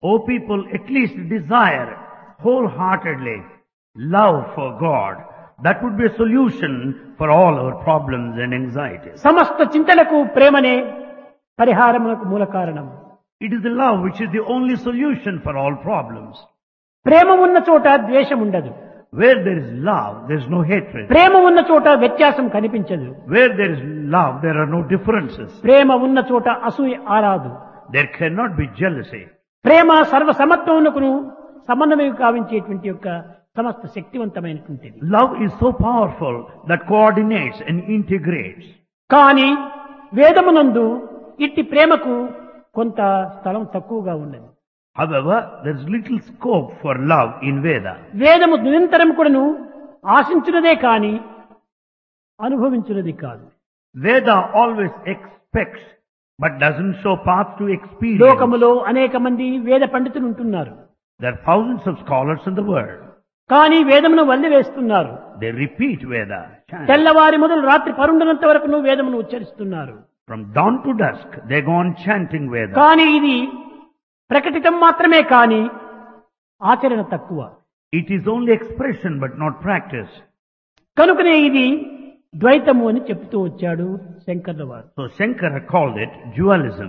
O people, at least desire wholeheartedly love for God. That would be a solution for all our problems and anxieties. సమస్త చింతలకు ప్రేమనే పరిహారమునకు మూల కారణం It is the love which is the only solution for all problems. ప్రేమ ఉన్న చోట ద్వేషం ఉండదు Where there is love, there is no hatred. ప్రేమ ఉన్న చోట వ్యత్యాసం కనిపించదు Where there is love, there are no differences. ప్రేమ ఉన్న చోట అసూయ ఆరాదు There cannot be jealousy. ప్రేమ సర్వ సమత్వమునకును సమన్వయం కావించేటువంటి యొక్క సమస్త శక్తివంతమైనటువంటిది Love is so powerful that coordinates and integrates. కానీ వేదమునందు ఇట్టి ప్రేమకు కొంత స్థలం తక్కువగా ఉన్నది However, there is little scope for love in Veda. వేదము నిరంతరం కూడాను ఆశించున్నదే కాని అనుభవించున్నది కాదు Veda always expects but doesn't show path to experience. లోకములో అనేక మంది వేద పండితులు ఉంటున్నారు There are thousands of scholars in the world. కానీ వేదమును వల్లి వేస్తున్నారు They repeat Veda. chant. తెల్లవారి మొదలు రాత్రి పరుండనంత వరకు వేదమును ఉచ్చరిస్తున్నారు From dawn to dusk, they go on chanting Veda. కానీ ఇది ప్రకటితం మాత్రమే కాని ఆచరణ తక్కువ It is only expression but not practice. కనుకనే ఇది ద్వైతము అని చెప్తూ వచ్చాడు శంకర్ల వారు So Shankara called it dualism.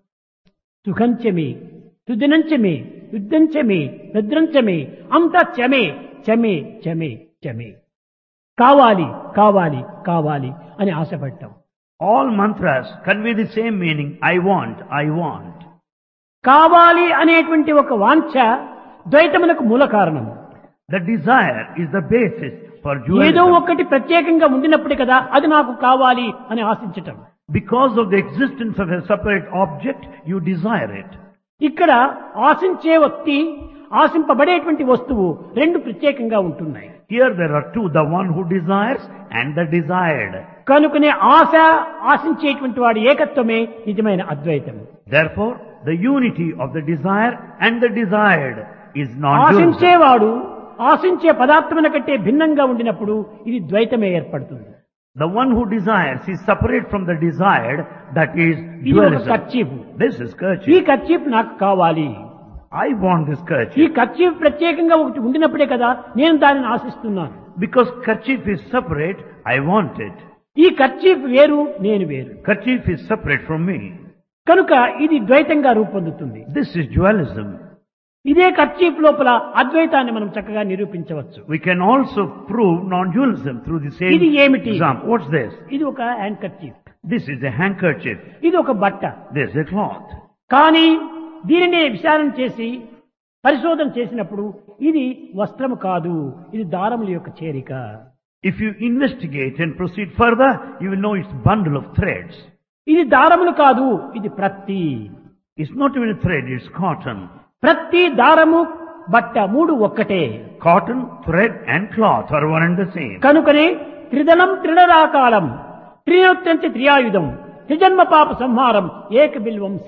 సుఖంచమే సుదినంచమే యుద్ధంచమే భద్రంచమే అంతా చమే చమే చమే చమే కావాలి కావాలి కావాలి అని ఆశపడ్డాం All mantras convey the same meaning. I want, I want. కావాలి అనేటువంటి ఒక వాంఛ ద్వైతములకు మూల కారణం The desire is the basis for ఏదో dualism. ఒకటి ప్రత్యేకంగా ఉండినప్పుడు కదా అది నాకు కావాలి అని ఆశించటం Because of the existence of a separate object, you desire it. ఇక్కడ ఆశించే వ్యక్తి ఆశింపబడేటువంటి వస్తువు రెండు ప్రత్యేకంగా ఉంటున్నాయి Here there are two, the one who desires and the desired. కనుకనే ఆశ ఆశించేటువంటి వాడి ఏకత్వమే నిజమైన అద్వైతం Therefore, the unity of the desire and the desired is non-dualism. ఆశించేవాడు ఆశించే పదార్థమున కంటే భిన్నంగా ఉండినప్పుడు ఇది ద్వైతమే ఏర్పడుతుంది The one who desires is separate from the desired, that is ఇది ఒక dualism. కర్చీఫ్ This is ఈ kerchief. కర్చీఫ్ నాకు కావాలి I want this ఈ kerchief. కర్చీఫ్ ప్రత్యేకంగా ఒకటి ఉండినప్పుడే కదా నేను దానిని ఆశిస్తున్నాను Because kerchief is separate, I want it. ఈ కర్చీఫ్ వేరు నేను వేరు Kerchief is separate from me. కనుక ఇది ద్వైతంగా రూపొందుతుంది This is dualism. ఇదే కర్చీఫ్ లోపల అద్వైతాన్ని మనం చక్కగా నిరూపించవచ్చు We can also prove non-dualism through the same ఇది ఏమిటి? example. What's this? ఇది ఒక handkerchief This is a handkerchief. ఇది ఒక బట్ట This is a cloth. కానీ దీనినే విచారణ చేసి పరిశోధన చేసినప్పుడు ఇది వస్త్రము కాదు ఇది దారముల యొక్క చేరిక If you investigate and proceed further, you will know it's bundle of threads. ఇది దారములు కాదు ఇది ప్రత్తి It's not even a thread, it's cotton. ప్రత్తి దారము బట్ట మూడు ఒక్కటే Cotton, thread and cloth are one and the same. కనుకనే త్రిదళం త్రిడరాకాలం త్రినొత్తంతి త్రియాయుధం త్రిజన్మ పాప సంహారం ఏక బిల్వం